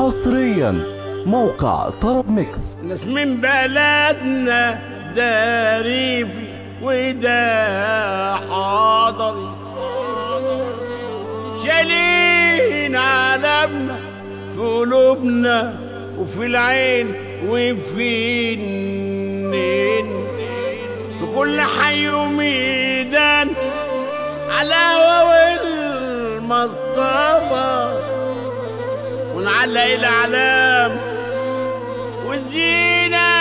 حصريا موقع طرب ميكس ناس من بلدنا ده ريفي وده حاضري شايلين علمنا في قلوبنا وفي العين وفي النين في كل حي وميدان على هوا والمصطبة ونعلق الأعلام والزينة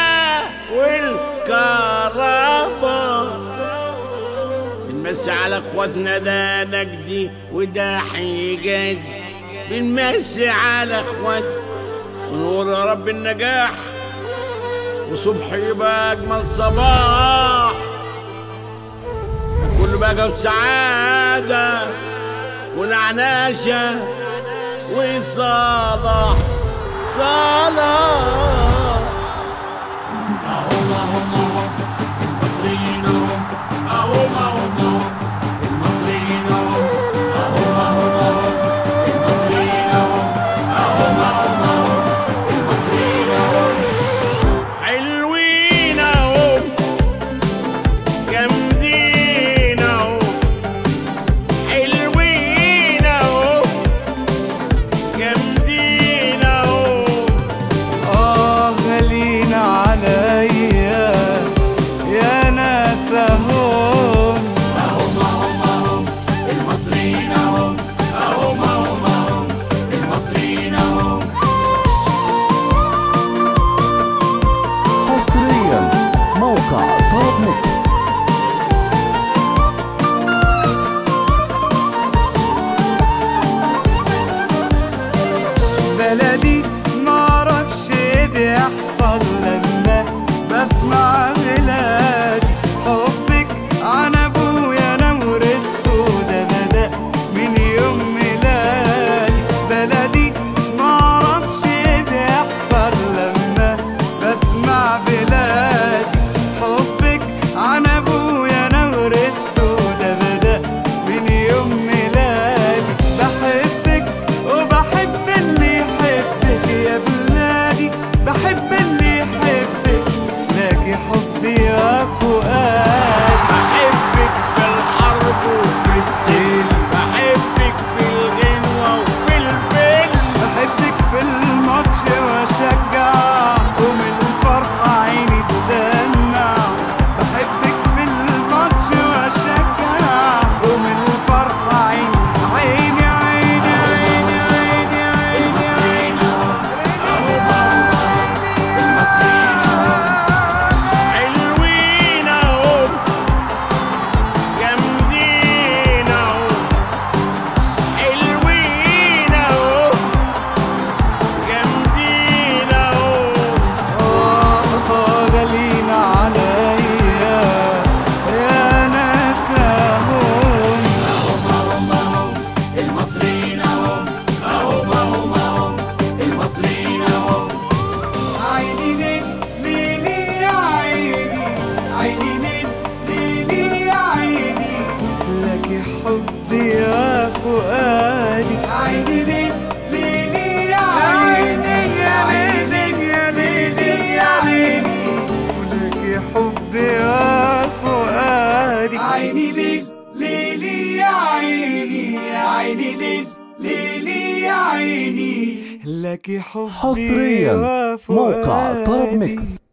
والكهرباء بنمسي على اخواتنا ده نجدي وده حجاج بنمسي على اخواتنا ونقول يا رب النجاح وصبح يبقى اجمل صباح كله بقى السعادة ونعناشة وصلاح صلاح هم هم المصريين هم هم هم المصريين هم هم هم المصريين هم هم هم المصريين هم حلوين اهو جامدين اهو حلوين اهو جامدين اهو آه غالين عليا يا ناس هم هم هم هم المصريين هم هم هم هم المصريين هم حصريا موقع طرب ميكس بلدي معرفش بيحصل لما بسمع بلادي حبك عن ابويا انا ورثته ده بدا من يوم ميلادي بلدي معرفش بيحصل لما بسمع بلادي حبك عن ابويا انا ورثته ده بدا من يوم ميلادي بحبك وبحب اللي يحبك يا بلادي بحب اللي يحبك لكن حبي يا فؤاد بحبك في الحرب وفي السلم بحبك في الغنوة وفي الفيلم بحبك في الماتش واشجع ومن الفرحة عيني تدمع بحبك في الماتش واشجع ومن الفرحة عيني عيني عيني عيني عيني عيني المصريين هم هم هم المصريين هم حلوين اهو جامدين اهو حلوين اهو جامدين اهو آه غالين عليا يا ناس هم هم هم المصريين هم هم هم هم المصريين هم عيني ليل ليلي يا عيني عيني ليل ليلي يا عيني لك حبي يا فؤادي عيني ليل ليلي يا عيني يا ليلي يا ليلي يا عيني لك حبي يا فؤادي عيني ليل ليلي يا عيني يا عيني ليل ليلي يا عيني لك حبي حصريا يا موقع طرب فؤادي. ميكس